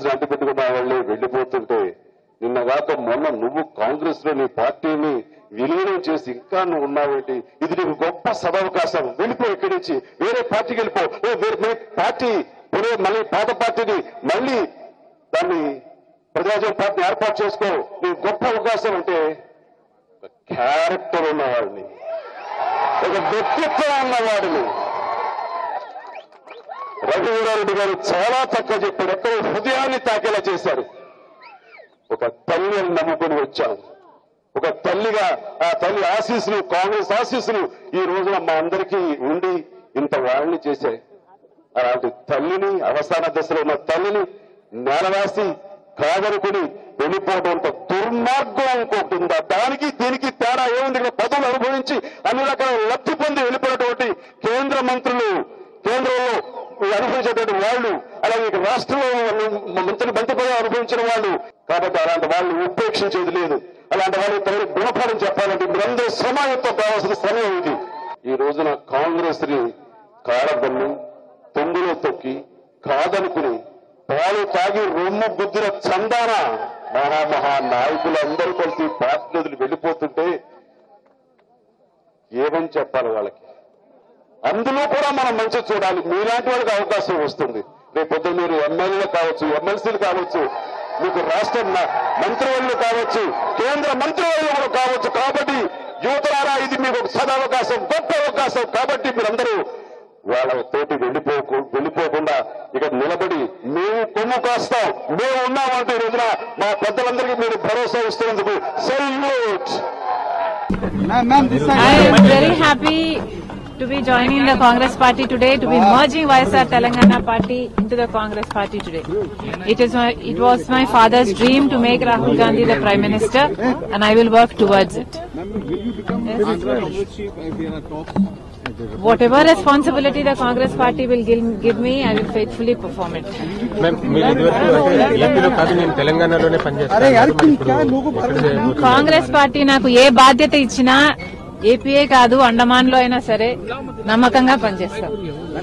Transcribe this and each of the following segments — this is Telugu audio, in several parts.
కాంగ్రెస్ అంటి పెట్టుకున్న వాళ్ళే వెళ్లిపోతుంటే నిన్నగాక మొన్న నువ్వు కాంగ్రెస్ లో నీ పార్టీని విలీనం చేసి ఇంకా నువ్వు ఉన్నావేంటి ఇది నీకు గొప్ప సదవకాశం వెళ్ళిపో ఇక్కడి నుంచి వేరే పార్టీకి వెళ్ళిపో ఓ వేరే మీ పార్టీ వేరే మళ్ళీ పాత పార్టీని మళ్ళీ దాన్ని ప్రజాజన పార్టీని ఏర్పాటు చేసుకో నీకు గొప్ప అవకాశం అంటే ఒక క్యారెక్టర్ ఉన్నవాడిని ఒక వ్యక్తిత్వం ఉన్నవాడిని రఘువీరారెడ్డి గారు చాలా చక్కగా చెప్పారు ఎక్కడ హృదయాన్ని తాకేలా చేశారు ఒక తల్లిని నమ్ముకొని వచ్చాం ఒక తల్లిగా ఆ తల్లి ఆశీస్సులు కాంగ్రెస్ ఆశీస్సులు ఈ రోజున మా అందరికీ ఉండి ఇంత వాళ్ళని చేశాయి అలాంటి తల్లిని అవసాన దశలో ఉన్న తల్లిని నేలవాసి కాదనుకుని వెళ్ళిపోవడం అంత దుర్మార్గం ఇంకొకటి ఉందా దానికి దీనికి తేడా ఏముంది ఇక్కడ పదవులు అనుభవించి అన్ని రకాల లబ్ధి పొంది వెళ్ళిపోయినటువంటి కేంద్ర మంత్రులు కేంద్రంలో అనుభవించేటువంటి వాళ్ళు అలాగే ఇక రాష్ట్రంలో మంత్రి మంత్రి పదవి అనుభవించిన వాళ్ళు కాబట్టి అలాంటి వాళ్ళు ఉపేక్షించేది లేదు అలాంటి వాళ్ళు తగిన గుణపాఠం చెప్పాలంటే మీరందరూ శ్రమయుక్తం కావాల్సిన సమయం ఇది ఈ రోజున కాంగ్రెస్ ని కాడబన్ని తొంగులో తొక్కి కాదనుకుని పాలు తాగి రొమ్ము బుద్ధిన చందాన మహామహా నాయకులు అందరూ కలిసి పార్టీ వదిలి వెళ్ళిపోతుంటే ఏమని చెప్పాలి వాళ్ళకి అందులో కూడా మనం మంచి చూడాలి మీలాంటి వాళ్ళకి అవకాశం వస్తుంది రేపొద్దు మీరు ఎమ్మెల్యేలు కావచ్చు ఎమ్మెల్సీలు కావచ్చు మీకు రాష్ట్ర మ- మంత్రివర్యులు కావచ్చు కేంద్ర మంత్రివర్యులు కావచ్చు కాబట్టి యువతరారా ఇది మీకు ఒక సదవకాశం గొప్ప అవకాశం కాబట్టి మీరందరూ వాళ్ళ తోటి వెళ్ళిపోకు వెళ్ళిపోకుండా ఇక నిలబడి మేము కొమ్ము కాస్తాం మేము ఉన్నామంటూ ఈ రోజున మా పెద్దలందరికీ మీరు భరోసా ఇస్తున్నందుకు salute Ma'am, ma'am, this side. I am very happy to be joining the Congress party today, to be merging YSR Telangana party into the Congress party today. It is my, it was my father's dream to make Rahul Gandhi the Prime Minister and I will work towards it. Ma'am, will you become Yes. Congress chief if there are talks? Whatever responsibility the Congress party will give, give me, I will faithfully perform it. Ma'am మీరు ఇదివరకు అంటే ఏపీలో కాదు నేను తెలంగాణలోనే పనిచేస్తాను మరి ఇప్పుడు కాంగ్రెస్ పార్టీ నాకు ఏ బాధ్యత ఇచ్చినా ఏపీఏ కాదు అండమాన్ లో అయినా సరే నమ్మకంగా పనిచేస్తాం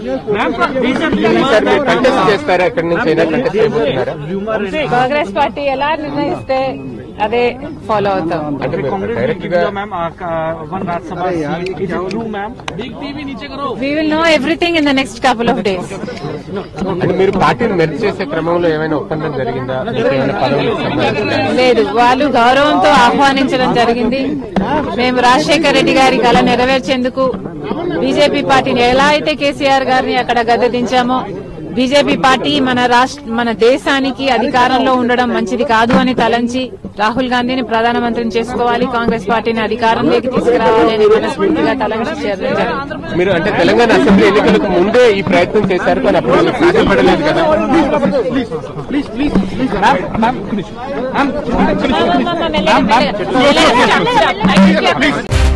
ఈసారి మీరు కంటెస్ట్ చేస్తారా ఎక్కడి నుంచి అయినా కంటెస్ట్ చేయబోతున్నారా కాంగ్రెస్ పార్టీ ఎలా నిర్ణయిస్తే అదే ఫాలో అవుతాం అంటే మీరు कांग्रेस ने డైరెక్ట్ गिव గా you ma'am one Rajya Sabha seat is it true ma'am we will know everything in the next couple of days అంటే మీరు పార్టీని మెర్జ్ చేసే క్రమంలో ఏమైనా ఒప్పందం జరిగిందా మీకు ఏమైనా పదవులకు సంబంధించి లేదు వాళ్ళు గౌరవంతో ఆహ్వానించడం జరిగింది మేము రాజశేఖర రెడ్డి గారి కళ నెరవేర్చేందుకు బీజేపీ పార్టీని ఎలా అయితే కేసీఆర్ గారిని అక్కడ గద్దె దించామో బీజేపీ పార్టీ మన రాష్ట్ర మన దేశానికి అధికారంలో ఉండడం మంచిది కాదు అని తలంచి రాహుల్ గాంధీని ప్రధానమంత్రిని చేసుకోవాలి కాంగ్రెస్ పార్టీని అధికారంలోకి తీసుకురావాలి అని మనస్ఫూర్తిగా తలంచి చేయడం జరిగింది మీరు అంటే తెలంగాణ అసెంబ్లీ ఎన్నికలకు ముందే ఈ ప్రయత్నం చేశారు కానీ అప్పుడు మీకు సాధ్యపడలేదు కదా మెల్లగా, మెల్లగా. మెల్లగా.